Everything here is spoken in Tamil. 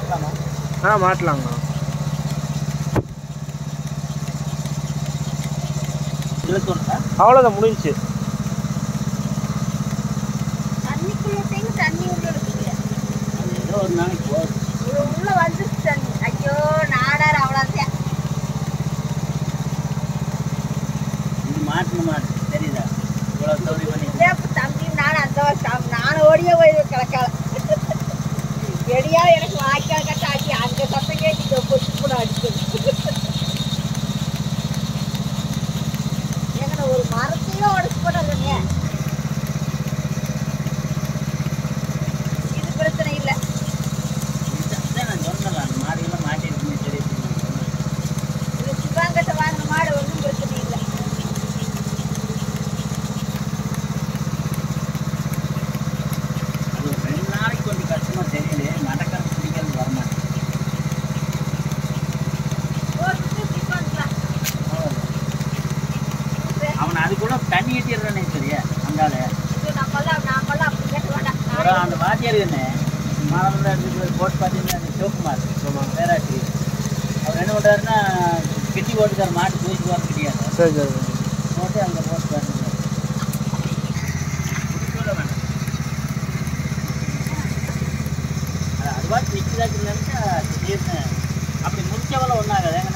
மாட்டலாமா ஆ மாட்டலாங்கண்ணா இழுத்தோம்னா அவ்வளோதான் முடிஞ்சுச்சு தண்ணிக்குள்ள விட்டீங்க தண்ணி உள்ள இருக்குது அது ஏதோ ஒரு நாளைக்கு போகுது இது உள்ள வந்துச்சு தண்ணி ஐயோ நாடார் அவ்வளோதான் இது மாட்டின மாட்டு தெரியுதா இவ்வளோ சௌரி பண்ணி இதே அப்ப தம்பி நானும் அந்த வருஷம் நானும் ஓடியே போயிடுவேன் கிழக்கால எடியா எனக்கு வாய்க்கால் கட்ட ஆக்கி அங்க சத்தம் கேட்டு கொச்சு கூட அடிச்சது எங்களை ஒரு மரத்தையும் உடச்சு போட்டாங்க இது பிரச்சனை இல்லை அதான் நான் சொன்னல அந்த மாடியெல்லாம் மாட்டிருக்குன்னு தெரியுது நான் சொன்னேன். இது சிவாங்கிட்ட வாங்கின மாடு ஒன்றும் பிரச்சனை இல்லை அது ஒரு ரெண்டு நாளைக்கு கொஞ்சம் கஷ்டமா தெரியல நடக்கிறது பிடிக்கிறது வரமாட்டேன் போட்டுட்டு சிவாங்கலாம் அவன் அது கூட தண்ணி ஏற்றிடுறானே சரியா அங்கால இது நம்மளாம் நாமெல்லாம் அப்படி கேட்க வேண்டாம் ஒரு அந்த வாத்தியார் என்ன மாணவர்கள் எடுத்து போட்டு பார்த்தீங்கன்னா அந்த சிவகுமார் ஆமாம் பேராட்சி அவர் என்ன பண்ணுறாருன்னா கெட்டி போட்டுக்கார் மாட்டு தூக்கி போகிறது கிடையாது சரி சரி போட்டு அங்கே போட்டு பாருங்க அது அதுவாட்டு நிற்கிறாச்சுன்னு நினச்சா திடீர்னு அப்படி முடிச்சவள ஒன்றாகாது